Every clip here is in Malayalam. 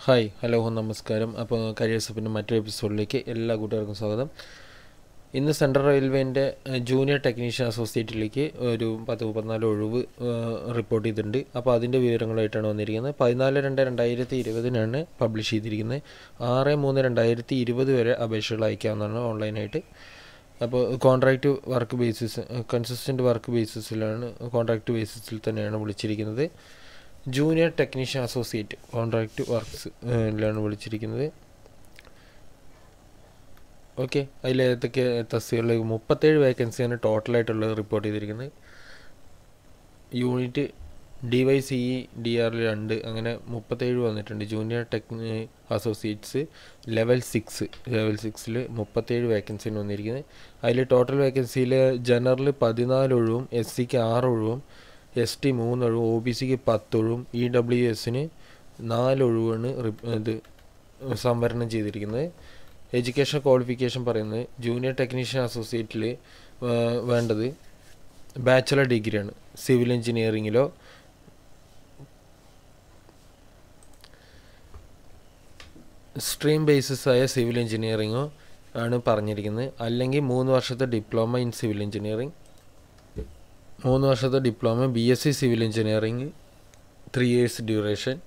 ഹായ് ഹലോ നമസ്കാരം അപ്പോൾ കരിയേഴ്സ് അപ്പിൻ്റെ മറ്റൊരു എപ്പിസോഡിലേക്ക് എല്ലാ കൂട്ടുകാർക്കും സ്വാഗതം ഇന്ന് സെൻട്രൽ റെയിൽവേൻ്റെ ജൂനിയർ ടെക്നീഷ്യൻ അസോസിയേറ്റിലേക്ക് ഒരു പത്ത് മുപ്പത്തിനാല് ഒഴിവ് റിപ്പോർട്ട് ചെയ്തിട്ടുണ്ട് അപ്പോൾ അതിൻ്റെ വിവരങ്ങളായിട്ടാണ് വന്നിരിക്കുന്നത് പതിനാല് രണ്ട് രണ്ടായിരത്തി ഇരുപതിനാണ് പബ്ലിഷ് ചെയ്തിരിക്കുന്നത് ആറ് മൂന്ന് രണ്ടായിരത്തി ഇരുപത് വരെ അപേക്ഷകൾ അയക്കാവുന്നതാണ് ഓൺലൈനായിട്ട് അപ്പോൾ contract work basis consistent work ബേസിസിലാണ് കോൺട്രാക്റ്റ് ബേസിസിൽ തന്നെയാണ് വിളിച്ചിരിക്കുന്നത് junior technician associate contract works ലാണ് വിളിച്ചിരിക്കുന്നത് ഓക്കെ അതിൽ ഏതൊക്കെ തസ്തികളിലേക്ക് മുപ്പത്തേഴ് വേക്കൻസിയാണ് ടോട്ടലായിട്ടുള്ളത് റിപ്പോർട്ട് ചെയ്തിരിക്കുന്നത് unit D Y C E D ആറിൽ രണ്ട് അങ്ങനെ മുപ്പത്തേഴ് വന്നിട്ടുണ്ട് ജൂനിയർ ടെക്നി അസോസിയേറ്റ്സ് ലെവൽ സിക്സ് ലെവൽ സിക്സിൽ മുപ്പത്തേഴ് വേക്കൻസിയാണ് വന്നിരിക്കുന്നത് അതിൽ ടോട്ടൽ വേക്കൻസിയിൽ ജനറൽ പതിനാല് ഒഴിവും എസ് സിക്ക് ആറ് ഒഴിവും എസ് ടി മൂന്നൊഴിവും ഒ ബി സിക്ക് പത്തൊഴിവും ഇ ഡബ്ല്യു എസിന് നാലൊഴിവാണ് ഇത് സംവരണം ചെയ്തിരിക്കുന്നത് എഡ്യൂക്കേഷൻ ക്വാളിഫിക്കേഷൻ പറയുന്നത് ജൂനിയർ ടെക്നീഷ്യൻ അസോസിയേറ്റിൽ വേണ്ടത് ബാച്ചലർ ഡിഗ്രിയാണ് സിവിൽ എഞ്ചിനീയറിങ്ങിലോ സ്ട്രീം ബേസിസ് ആയ സിവിൽ എഞ്ചിനീയറിങ്ങോ ആണ് പറഞ്ഞിരിക്കുന്നത് അല്ലെങ്കിൽ മൂന്ന് വർഷത്തെ ഡിപ്ലോമ ഇൻ സിവിൽ എഞ്ചിനീയറിംഗ് മൂന്ന് വർഷത്തെ diploma B S C civil engineering three years duration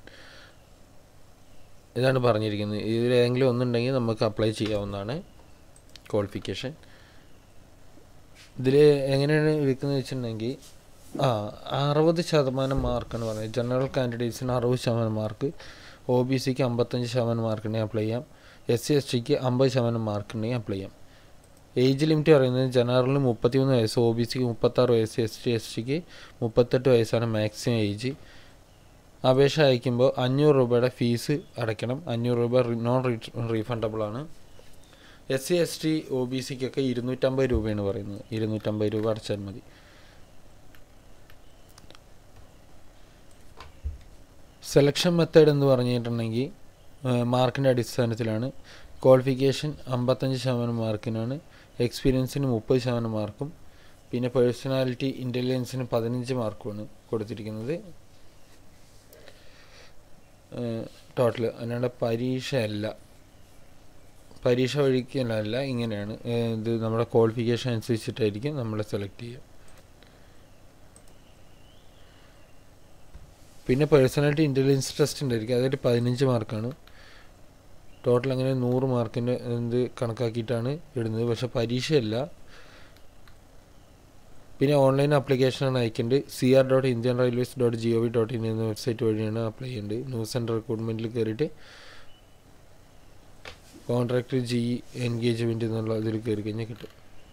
ഇതാണ് പറഞ്ഞിരിക്കുന്നത് ഇതിൽ ഏതെങ്കിലും ഒന്നുണ്ടെങ്കിൽ നമുക്ക് അപ്ലൈ ചെയ്യാവുന്നതാണ് ക്വാളിഫിക്കേഷൻ ഇതിൽ എങ്ങനെയാണ് എടുക്കുന്നത് വെച്ചിട്ടുണ്ടെങ്കിൽ ആ അറുപത് ശതമാനം മാർക്കാണ് പറയുന്നത് ജനറൽ കാൻഡിഡേറ്റ്സിന് അറുപത് ശതമാനം മാർക്ക് ഒ ബി സിക്ക് അമ്പത്തഞ്ച് ശതമാനം മാർക്കുണ്ടെങ്കിൽ അപ്ലൈ ചെയ്യാം എസ് സി എസ് ടിക്ക് അമ്പത് ശതമാനം മാർക്കുണ്ടെങ്കിൽ അപ്ലൈ ചെയ്യാം ഏജ് ലിമിറ്റ് പറയുന്നത് ജനറലിന് മുപ്പത്തിമൂന്ന് വയസ്സ് ഒ ബി സിക്ക് മുപ്പത്താറ് വയസ്സ് എസ് ടി എസ് ടിക്ക് മുപ്പത്തെട്ട് വയസ്സാണ് മാക്സിമം ഏജ് അപേക്ഷ അയക്കുമ്പോൾ അഞ്ഞൂറ് രൂപയുടെ ഫീസ് അടയ്ക്കണം അഞ്ഞൂറ് രൂപ നോൺ റീഫണ്ടബിൾ ആണ് S C S T O B സിക്കൊക്കെ ഇരുന്നൂറ്റമ്പത് രൂപയാണ് പറയുന്നത് ഇരുന്നൂറ്റമ്പത് രൂപ അടച്ചാൽ മതി സെലക്ഷൻ മെത്തേഡ് എന്ന് പറഞ്ഞിട്ടുണ്ടെങ്കിൽ മാർക്കിൻ്റെ അടിസ്ഥാനത്തിലാണ് ക്വാളിഫിക്കേഷൻ അമ്പത്തഞ്ച് ശതമാനം മാർക്കിനാണ് എക്സ്പീരിയൻസിന് മുപ്പത് ശതമാനം മാർക്കും പിന്നെ പേഴ്സണാലിറ്റി ഇൻ്റലിജൻസിന് പതിനഞ്ച് മാർക്കുമാണ് കൊടുത്തിരിക്കുന്നത് ടോട്ടൽ അല്ലാണ്ട് പരീക്ഷ അല്ല പരീക്ഷ വഴിക്കല്ല ഇങ്ങനെയാണ് ഇത് നമ്മുടെ ക്വാളിഫിക്കേഷൻ അനുസരിച്ചിട്ടായിരിക്കും നമ്മൾ സെലക്ട് ചെയ്യുക പിന്നെ പേഴ്സണാലിറ്റി ഇൻ്റലിജൻസ് ടെസ്റ്റ് ഉണ്ടായിരിക്കും അതൊരു പതിനഞ്ച് മാർക്കാണ് ടോട്ടൽ അങ്ങനെ നൂറ് മാർക്കിൻ്റെ ഇത് കണക്കാക്കിയിട്ടാണ് ഇടുന്നത് പക്ഷെ പരീക്ഷയല്ല പിന്നെ ഓൺലൈൻ ആപ്ലിക്കേഷനാണ് അയക്കേണ്ടത് C R dot Indian railways dot G O V dot in എന്ന വെബ്സൈറ്റ് വഴിയാണ് അപ്ലൈ ചെയ്യേണ്ടത് ന്യൂസ് ആൻഡ് റിക്രൂട്ട്മെൻറ്റിൽ കയറിയിട്ട് കോൺട്രാക്ട് ജി എൻഗേജ്മെൻറ്റ് എന്നുള്ള ഇതിൽ കയറി കഴിഞ്ഞാൽ കിട്ടും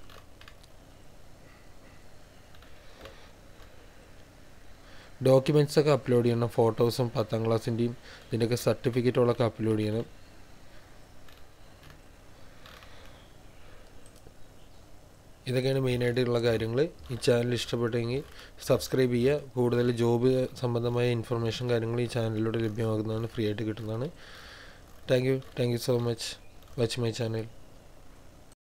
ഡോക്യുമെൻറ്റ്സ് ഒക്കെ അപ്ലോഡ് ചെയ്യണം ഫോട്ടോസും പത്താം ക്ലാസ്സിൻ്റെയും ഇതിൻ്റെയൊക്കെ സർട്ടിഫിക്കറ്റുകളൊക്കെ അപ്ലോഡ് ചെയ്യണം ഇതൊക്കെയാണ് മെയിനായിട്ടുള്ള കാര്യങ്ങൾ ഈ ചാനൽ ഇഷ്ടപ്പെട്ടെങ്കിൽ സബ്സ്ക്രൈബ് ചെയ്യുക കൂടുതൽ ജോബ് സംബന്ധമായ ഇൻഫർമേഷൻ കാര്യങ്ങൾ ഈ ചാനലിലൂടെ ലഭ്യമാകുന്നതാണ് ഫ്രീ ആയിട്ട് കിട്ടുന്നതാണ് thank you thank you so much watch my channel